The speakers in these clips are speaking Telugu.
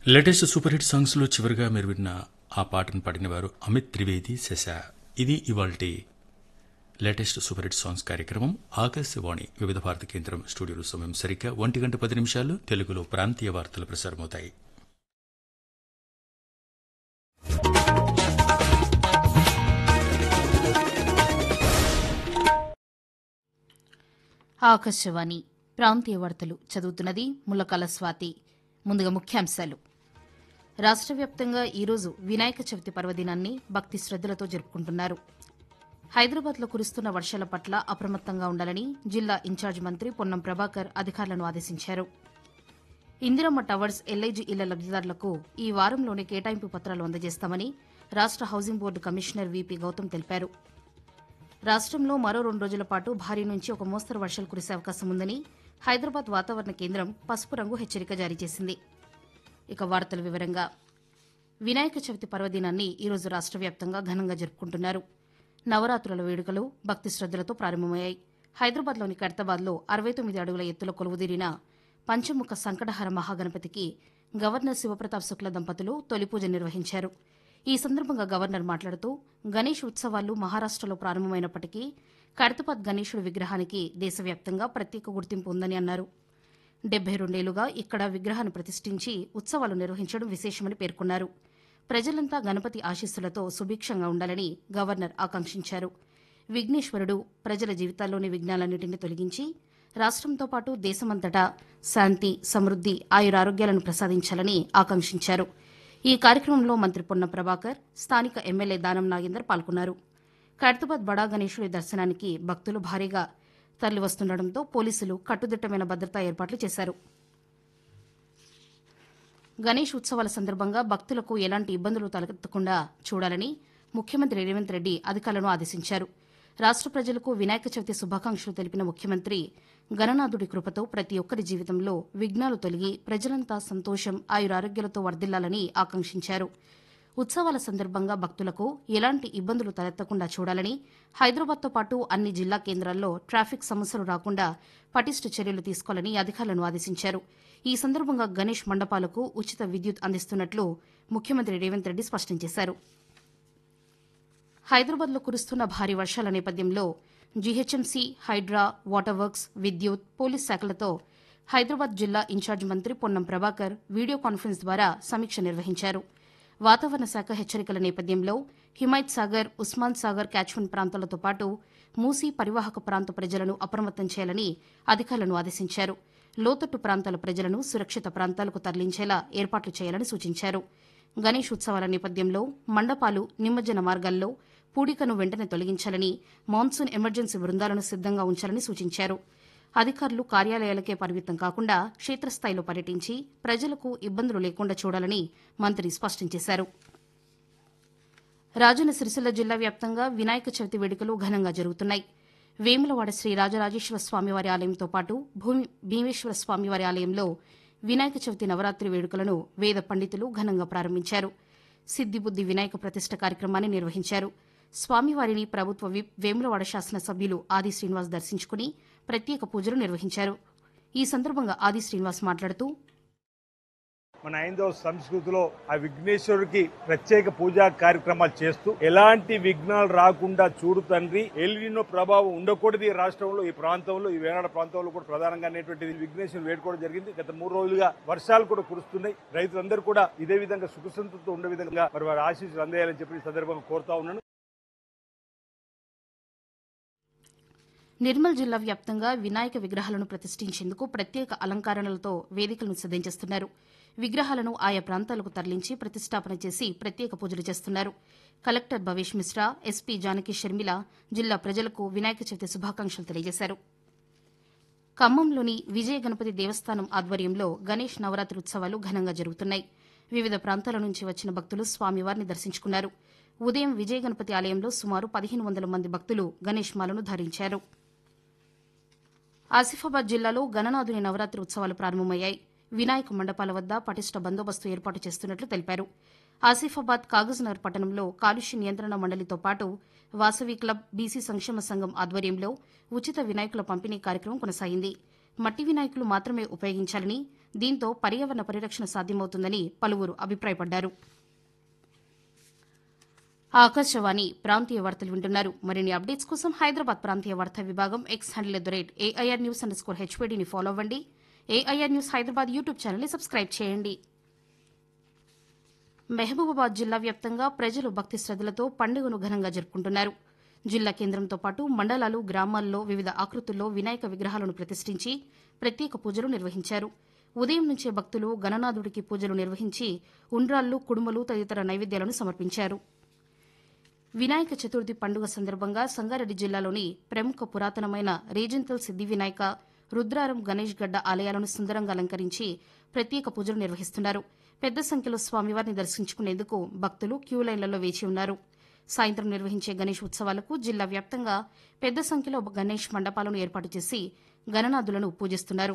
లేటెస్ట్ సూపర్ హిట్ సాంగ్స్ లో చివరిగా మీరు విన్న ఆ పాటను పాడినవారు అమిత్ త్రివేది శశ ఇది ఇవాల్టి లేటెస్ట్ సూపర్ హిట్ సాంగ్స్ కార్యక్రమం ఆకాశవాణి వివిధ భారతి కేంద్రం స్టూడియోలో సమయం సరిగ్గా ఒంటి గంట పది నిమిషాలు తెలుగులో ప్రాంతీయ వార్తలు ప్రసారమవుతాయి ఆకాశవాణి ప్రాంతీయ వార్తలు చదువుతున్నది ముల్లకాల స్వాతి ముందుగా ముఖ్యాంశాలు రాష్ట్ర వ్యాప్తంగా ఈరోజు వినాయక చవితి పర్వదినాన్ని భక్తి శ్రద్దలతో జరుపుకుంటున్నారు హైదరాబాద్లో కురుస్తున్న వర్షాల పట్ల అప్రమత్తంగా ఉండాలని జిల్లా ఇన్ఛార్జ్ మంత్రి పొన్నం ప్రభాకర్ అధికారులను ఆదేశించారు ఇందిరమ్మ టవర్స్ ఎల్ఐజీ ఇళ్ల లబ్దిదారులకు ఈ వారంలోనే కేటాయింపు పత్రాలు అందజేస్తామని రాష్ట్ర housing board commissioner VP Gautam తెలిపారు రాష్ట్రంలో మరో రెండు రోజుల పాటు భారీ నుంచి ఒక మోస్తరు వర్షాలు కురిసే అవకాశం ఉందని హైదరాబాద్ వాతావరణ కేంద్రం పసుపు రంగు హెచ్చరిక జారీ చేసింది ఇక వార్తల వివరంగా వినాయక చవితి పర్వదినాన్ని ఈరోజు రాష్ట్ర వ్యాప్తంగా ఘనంగా జరుపుకుంటున్నారు నవరాత్రుల వేడుకలు భక్తి శ్రద్దలతో ప్రారంభమయ్యాయి హైదరాబాద్లోని ఖైరతాబాద్లో అరవై తొమ్మిది అడుగుల ఎత్తుల కొలువుదీరిన పంచముఖ సంకటహర మహాగణపతికి గవర్నర్ శివప్రతాప్ శుక్ల దంపతులు తొలి పూజ నిర్వహించారు ఈ సందర్భంగా గవర్నర్ మాట్లాడుతూ గణేష్ ఉత్సవాలు మహారాష్టలో ప్రారంభమైనప్పటికీ ఖైరతాబాద్ గణేశుడి విగ్రహానికి దేశవ్యాప్తంగా ప్రత్యేక గుర్తింపు ఉందని అన్నారు డెబ్బై రెండేళ్లుగా ఇక్కడ విగ్రహాన్ని ప్రతిష్ఠించి ఉత్సవాలు నిర్వహించడం విశేషమని పేర్కొన్నారు ప్రజలంతా గణపతి ఆశీస్సులతో సుభిక్షంగా ఉండాలని గవర్నర్ ఆకాంక్షించారు విఘ్నేశ్వరుడు ప్రజల జీవితాల్లోని విఘ్నాలన్నింటినీ తొలగించి రాష్ట్రంతో పాటు దేశమంతటా శాంతి సమృద్ది ఆయురారోగ్యాలను ప్రసాదించాలని ఆకాంక్షించారు ఈ కార్యక్రమంలో మంత్రి పొన్న ప్రభాకర్ స్థానిక ఎమ్మెల్యే దానం నాగేందర్ పాల్గొన్నారు ఖైరతాబాద్ బడా గణేశుడి దర్శనానికి భక్తులు భారీగా తరలివస్తుండటంతో పోలీసులు కట్టుదిట్టమైన భద్రతా ఏర్పాట్లు చేశారు గణేష్ ఉత్సవాల సందర్భంగా భక్తులకు ఎలాంటి ఇబ్బందులు తలెత్తకుండా చూడాలని ముఖ్యమంత్రి రేవంత్ రెడ్డి అధికారులను ఆదేశించారు రాష్ట్ర ప్రజలకు వినాయక చవితి శుభాకాంక్షలు తెలిపిన ముఖ్యమంత్రి గణనాథుడి కృపతో ప్రతి ఒక్కరి జీవితంలో విఘ్నాలు తొలగి ప్రజలంతా సంతోషం ఆయురారోగ్యాలతో వర్ధిల్లాలని ఆకాంక్షించారు ఉత్సవాల సందర్భంగా భక్తులకు ఎలాంటి ఇబ్బందులు తలెత్తకుండా చూడాలని హైదరాబాద్తో పాటు అన్ని జిల్లా కేంద్రాల్లో ట్రాఫిక్ సమస్యలు రాకుండా పటిష్ట చర్యలు తీసుకోవాలని అధికారులను ఆదేశించారు ఈ సందర్భంగా గణేష్ మండపాలకు ఉచిత విద్యుత్ అందిస్తున్నట్లు ముఖ్యమంత్రి రేవంత్ రెడ్డి స్పష్టం చేశారు హైదరాబాద్లో కురుస్తున్న భారీ వర్షాల నేపథ్యంలో జీహెచ్ఎంసీ హైడ్రా వాటర్ వర్క్స్ విద్యుత్ పోలీస్ శాఖలతో హైదరాబాద్ జిల్లా ఇన్ఛార్జ్ మంత్రి పొన్నం ప్రభాకర్ వీడియో కాన్ఫరెన్స్ ద్వారా సమీక్ష నిర్వహించారు వాతావరణ శాఖ హెచ్చరికల నేపథ్యంలో హిమాయత్ సాగర్ ఉస్మాన్ సాగర్ క్యాచ్మెంట్ ప్రాంతాలతో పాటు మూసీ పరివాహక ప్రాంత ప్రజలను అప్రమత్తం చేయాలని అధికారులను ఆదేశించారు లోతట్టు ప్రాంతాల ప్రజలను సురక్షిత ప్రాంతాలకు తరలించేలా ఏర్పాట్లు చేయాలని సూచించారు గణేష్ ఉత్సవాల నేపథ్యంలో మండపాలు నిమజ్జన మార్గాల్లో పూడికను వెంటనే తొలగించాలని మాన్సూన్ ఎమర్జెన్సీ బృందాలను సిద్దంగా ఉంచాలని సూచించారు అధికారులు కార్యాలయాలకే పరిమితం కాకుండా క్షేత్రస్థాయిలో పర్యటించి ప్రజలకు ఇబ్బందులు లేకుండా చూడాలని మంత్రి స్పష్టం చేశారు రాజన్న సిరిసిల్ల జిల్లా వ్యాప్తంగా వినాయక చవితి వేడుకలు ఘనంగా జరుగుతున్నాయి వేములవాడ శ్రీ రాజరాజేశ్వర స్వామివారి ఆలయంతో పాటు భూమి భీమేశ్వర స్వామివారి ఆలయంలో వినాయక చవితి నవరాత్రి వేడుకలను వేద పండితులు ఘనంగా ప్రారంభించారు సిద్దిబుద్ది వినాయక ప్రతిష్ట కార్యక్రమాన్ని నిర్వహించారు స్వామివారిని ప్రభుత్వ విప్ వేములవాడ శాసనసభ్యులు ఆది శ్రీనివాస్ దర్శించుకుని ప్రత్యేక పూజలు నిర్వహించారు ఈ సందర్భంగా ఆది శ్రీనివాస్ మాట్లాడుతూ మన ఐదవ సంస్కృతిలో ఆ విఘ్నేశ్వరుడికి ప్రత్యేక పూజా కార్యక్రమాలు చేస్తూ ఎలాంటి విఘ్నాలు రాకుండా చూడు తండ్రి ఎల్లినో ప్రభావం ఉండకూడదు ఈ రాష్ట్రంలో ఈ ప్రాంతంలో ఈ వేనాడ ప్రాంతంలో కూడా ప్రధానంగా అనేటువంటిది విఘ్నేశ్వరుని వేడుకోవడం జరిగింది గత మూడు రోజులుగా వర్షాలు కూడా కురుస్తున్నాయి రైతులందరూ కూడా ఇదే విధంగా సుఖసంతతో ఉండే విధంగా మరి వారి ఆశీస్సులు అందేయాలని చెప్పి ఈ సందర్భంగా కోరుతా ఉన్నాను నిర్మల్ జిల్లా వ్యాప్తంగా వినాయక విగ్రహాలను ప్రతిష్ఠించేందుకు ప్రత్యేక అలంకరణలతో వేదికలను సిద్దం చేస్తున్నారు విగ్రహాలను ఆయా ప్రాంతాలకు తరలించి ప్రతిష్టాపన చేసి ప్రత్యేక పూజలు చేస్తున్నారు కలెక్టర్ భవేష్ మిశ్రా ఎస్పీ జానకి షర్మిల జిల్లా ప్రజలకు వినాయక చవితి శుభాకాంక్షలు తెలియజేశారు ఖమ్మంలోని విజయ గణపతి దేవస్థానం ఆధ్వర్యంలో గణేష్ నవరాత్రి ఉత్సవాలు ఘనంగా జరుగుతున్నాయి వివిధ ప్రాంతాల నుంచి వచ్చిన భక్తులు స్వామివారిని దర్శించుకున్నారు ఉదయం విజయ గణపతి ఆలయంలో సుమారు పదిహేను వందల మంది భక్తులు గణేష్ మాలను ధరించారు ఆసిఫాబాద్ జిల్లాలో గణనాథుని నవరాత్రి ఉత్సవాలు ప్రారంభమయ్యాయి వినాయక మండపాల వద్ద పటిష్ట బందోబస్తు ఏర్పాటు చేస్తున్నట్లు తెలిపారు ఆసిఫాబాద్ కాగజ్నగర్ పట్టణంలో కాలుష్య నియంత్రణ మండలితో పాటు వాసవి క్లబ్ బీసీ సంక్షేమ సంఘం ఆధ్వర్యంలో ఉచిత వినాయకుల పంపిణీ కార్యక్రమం కొనసాగింది మట్టి వినాయకులు మాత్రమే ఉపయోగించాలని దీంతో పర్యావరణ పరిరక్షణ సాధ్యమవుతుందని పలువురు అభిప్రాయపడ్డారు ఆకాశవాణి ప్రాంతీయ వార్తలు వింటున్నారు మరిన్ని అప్డేట్స్ కోసం హైదరాబాద్ ప్రాంతీయ వార్తా విభాగం X handle at the rate AIR news underscore హెచ్పీడీని ఫాలో అవ్వండి ఏఐఆర్ న్యూస్ హైదరాబాద్ యూట్యూబ్ ఛానల్ని సబ్స్క్రైబ్ చేయండి మహబూబాబాద్ జిల్లా వ్యాప్తంగా ప్రజలు భక్తి శ్రద్దలతో పండుగను ఘనంగా జరుపుకుంటున్నారు జిల్లా కేంద్రంతో పాటు మండలాలు గ్రామాల్లో వివిధ ఆకృతుల్లో వినాయక విగ్రహాలను ప్రతిష్ఠించి ప్రత్యేక పూజలు నిర్వహించారు ఉదయం నుంచే భక్తులు గణనాథుడికి పూజలు నిర్వహించి ఉండ్రాళ్లు కుడుమలు తదితర నైవేద్యాలను సమర్పించారు వినాయక చతుర్థి పండుగ సందర్భంగా సంగారెడ్డి జిల్లాలోని ప్రముఖ పురాతనమైన రీజెంటల్ సిద్ది వినాయక రుద్రారం గణేష్ గడ్డ ఆలయాలను సుందరంగా అలంకరించి ప్రత్యేక పూజలు నిర్వహిస్తున్నారు పెద్ద సంఖ్యలో స్వామివారిని దర్శించుకునేందుకు భక్తులు క్యూ లైన్లలో వేచి ఉన్నారు సాయంత్రం నిర్వహించే గణేష్ ఉత్సవాలకు జిల్లా వ్యాప్తంగా పెద్ద సంఖ్యలో గణేష్ మండపాలను ఏర్పాటు చేసి గణనాథులను పూజిస్తున్నారు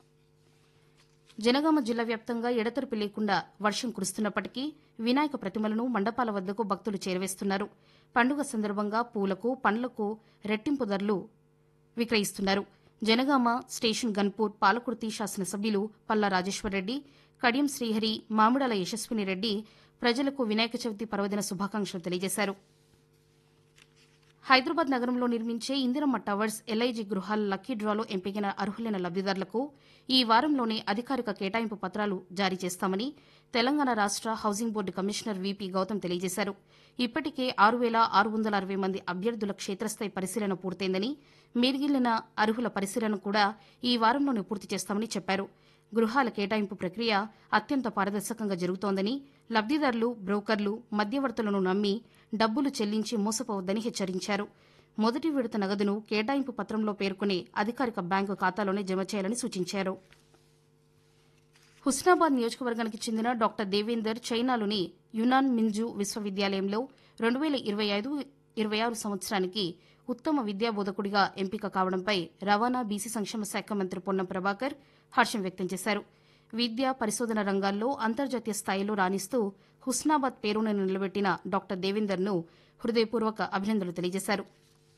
జనగామ జిల్లా వ్యాప్తంగా ఎడతెరిపి లేకుండా వర్షం కురుస్తున్నప్పటికీ వినాయక ప్రతిమలను మండపాల వద్దకు భక్తులు చేరవేస్తున్నారు పండుగ సందర్భంగా పూలకు పండ్లకు రెట్టింపు ధరలు విక్రయిస్తున్నారు జనగామ స్టేషన్ గన్పూర్ పాలకుర్తి శాసనసభ్యులు పల్లా రాజేశ్వరరెడ్డి కడియం శ్రీహరి మామిడాల యశస్విని రెడ్డి ప్రజలకు వినాయక చవితి పర్వదిన శుభాకాంక్షలు తెలియజేశారు హైదరాబాద్ నగరంలో నిర్మించే ఇందిరమ్మ టవర్స్ ఎల్ఐజీ గృహాల లక్కీ డ్రాలో ఎంపికైన అర్హులైన లబ్దిదారులకు ఈ వారంలోనే అధికారిక కేటాయింపు పత్రాలు జారీ చేస్తామని తెలంగాణ రాష్ట housing board commissioner VP Gautam తెలియజేశారు ఇప్పటికే ఆరు వేల ఆరు వందల అరవై మంది అభ్యర్థుల క్షేత్రస్థాయి పరిశీలన పూర్తయిందని మిగిలిన అర్హుల పరిశీలన కూడా ఈ వారంలోనే పూర్తి చేస్తామని చెప్పారు గృహాల కేటాయింపు ప్రక్రియ అత్యంత పారదర్శకంగా జరుగుతోందని లబ్దిదారులు బ్రోకర్లు మధ్యవర్తులను నమ్మి డబ్బులు చెల్లించి మోసపోవద్దని హెచ్చరించారు మొదటి విడత నగదును కేటాయింపు పత్రంలో పేర్కొనే అధికారిక బ్యాంకు ఖాతాలోనే జమ చేయాలని సూచించారు హుస్నాబాద్ నియోజకవర్గానికి చెందిన డాక్టర్ దేవేందర్ చైనాలోని యునాన్ మింజు విశ్వవిద్యాలయంలో రెండు వేల ఇరవై ఐదు ఇరవై ఆరు సంవత్సరానికి ఉత్తమ విద్యాబోధకుడిగా ఎంపిక కావడంపై రవాణా బీసీ సంక్షేమ శాఖ మంత్రి పొన్నం ప్రభాకర్ హర్షం వ్యక్తం చేశారు విద్య పరిశోధన రంగాల్లో అంతర్జాతీయ స్థాయిలో రాణిస్తూ హుస్నాబాద్ పేరును నిలబెట్టిన డాక్టర్ దేవేందర్ను హృదయపూర్వక అభినందనలు తెలియజేశారు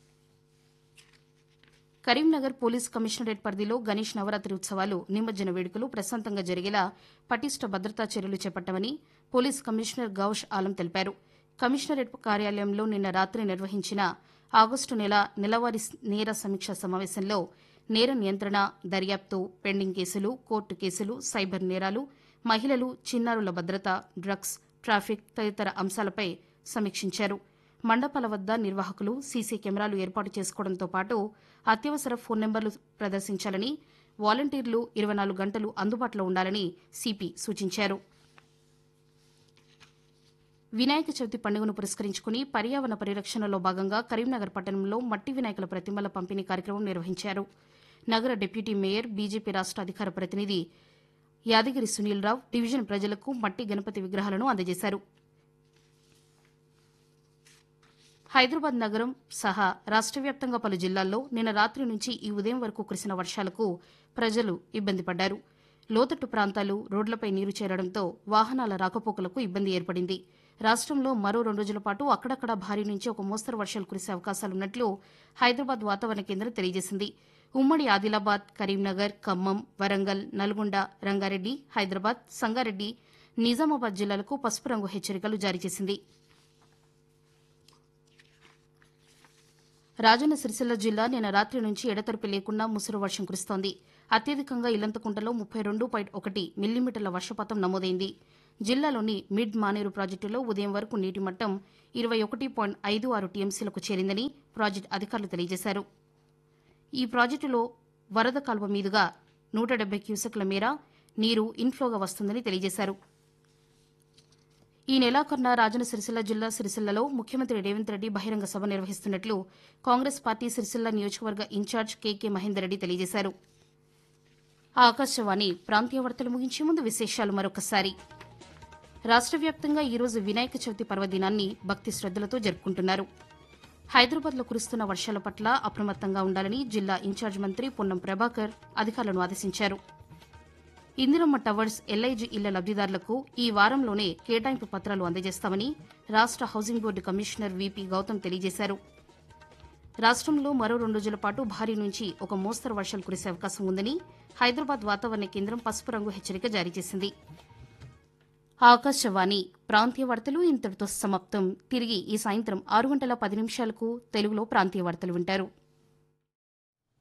కరీంనగర్ పోలీస్ కమిషనరేట్ పరిధిలో గణేష్ నవరాత్రి ఉత్సవాలు నిమజ్జన వేడుకలు ప్రశాంతంగా జరిగేలా పటిష్ట భద్రతా చర్యలు చేపట్టామని పోలీస్ కమిషనర్ గౌష్ ఆలం తెలిపారు కమిషనరేట్ కార్యాలయంలో నిన్న రాత్రి నిర్వహించిన ఆగస్టు నెల నెలవారీ నేర సమీక్ష సమావేశంలో నేర నియంత్రణ దర్యాప్తు పెండింగ్ కేసులు కోర్టు కేసులు సైబర్ నేరాలు మహిళలు చిన్నారుల భద్రత డ్రగ్స్ ట్రాఫిక్ తదితర అంశాలపై సమీక్షించారు మండపాల వద్ద నిర్వాహకులు సీసీ కెమెరాలు ఏర్పాటు చేసుకోవడంతో పాటు అత్యవసర ఫోన్ నెంబర్లు ప్రదర్శించాలని వాలంటీర్లు ఇరవై నాలుగు గంటలు అందుబాటులో ఉండాలని సిపి సూచించారు వినాయక చవితి పండుగను పురస్కరించుకుని పర్యావరణ పరిరక్షణలో భాగంగా కరీంనగర్ పట్టణంలో మట్టి వినాయకుల ప్రతిమల పంపిణీ కార్యక్రమం నిర్వహించారు నగర డిప్యూటీ మేయర్ బీజేపీ రాష్ట అధికార ప్రతినిధి యాదగిరి సునీల్ రావు డివిజన్ ప్రజలకు మట్టి గణపతి విగ్రహాలను అందజేశారు హైదరాబాద్ నగరం సహా రాష్ట్ర వ్యాప్తంగా పలు జిల్లాల్లో నిన్న రాత్రి నుంచి ఈ ఉదయం వరకు కురిసిన వర్షాలకు ప్రజలు ఇబ్బంది పడ్డారు లోతట్టు ప్రాంతాలు రోడ్లపై నీరు చేరడంతో వాహనాల రాకపోకలకు ఇబ్బంది ఏర్పడింది రాష్ట్రంలో మరో రెండు రోజుల పాటు అక్కడక్కడ భారీ నుంచి ఒక మోస్తరు వర్షాలు కురిసే అవకాశాలున్నట్లు హైదరాబాద్ వాతావరణ కేంద్రం తెలియజేసింది ఉమ్మడి ఆదిలాబాద్ కరీంనగర్ ఖమ్మం వరంగల్ నల్గొండ రంగారెడ్డి హైదరాబాద్ సంగారెడ్డి నిజామాబాద్ జిల్లాలకు పసుపు రంగు హెచ్చరికలు జారీ చేసింది రాజన్న సిరిసిల్ల జిల్లా నిన్న రాత్రి నుంచి ఎడతెరిపి లేకుండా ముసురు వర్షం కురుస్తోంది అత్యధికంగా ఇల్లంతకుంటలో ముప్పై రెండు పాయింట్ ఒకటి మిల్లీమీటర్ల వర్షపాతం నమోదైంది జిల్లాలోని మిడ్ మానేరు ప్రాజెక్టులో ఉదయం వరకు నీటి మట్టం ఇరవై ఒకటి పాయింట్ ఐదు ఆరు టీఎంసీలకు చేరిందని ప్రాజెక్టు అధికారులు తెలియజేశారు ఈ ప్రాజెక్టులో వరద కాల్వ మీదుగా నూట డెబ్బై క్యూసెక్ల మేర నీరు ఇన్ఫ్లోగా వస్తుందని తెలియజేశారు ఈ నెలాఖరున రాజన్న సిరిసిల్ల జిల్లా సిరిసిల్లలో ముఖ్యమంత్రి రేవంత్ రెడ్డి బహిరంగ సభ నిర్వహిస్తున్నట్లు కాంగ్రెస్ పార్టీ సిరిసిల్ల నియోజకవర్గ ఇన్ఛార్జ్ కేకే మహేందర్ రెడ్డి తెలియజేశారు ఆకాశవాణి ప్రాంతీయ వార్తలు ముగించే ముందు విశేషాలు మరొకసారి రాష్ట్ర వ్యాప్తంగా ఈరోజు వినాయక చవితి పర్వదినాన్ని భక్తి శ్రద్దలతో జరుపుకుంటున్నారు హైదరాబాద్లో కురుస్తున్న వర్షాల పట్ల అప్రమత్తంగా ఉండాలని జిల్లా ఇన్ఛార్జ్ మంత్రి పొన్నం ప్రభాకర్ అధికారులను ఆదేశించారు ఇందిరమ్మ టవర్స్ ఎల్ఐజీ ఇళ్ల లబ్దిదారులకు ఈ వారంలోనే కేటాయింపు పత్రాలు అందజేస్తామని రాష్ట housing board commissioner VP Gautam తెలియజేశారు రాష్ట్రంలో మరో రెండు రోజుల పాటు భారీ నుంచి ఒక మోస్తరు వర్షాలు కురిసే అవకాశం ఉందని హైదరాబాద్ వాతావరణ కేంద్రం పసుపు రంగు హెచ్చరిక జారీ చేసింది ఆకాశవాణి ప్రాంతీయ వార్తలు ఇంతటితో సమాప్తం తిరిగి ఈ సాయంత్రం ఆరు గంటల పది నిమిషాలకు తెలుగులో ప్రాంతీయ వార్తలు వింటారు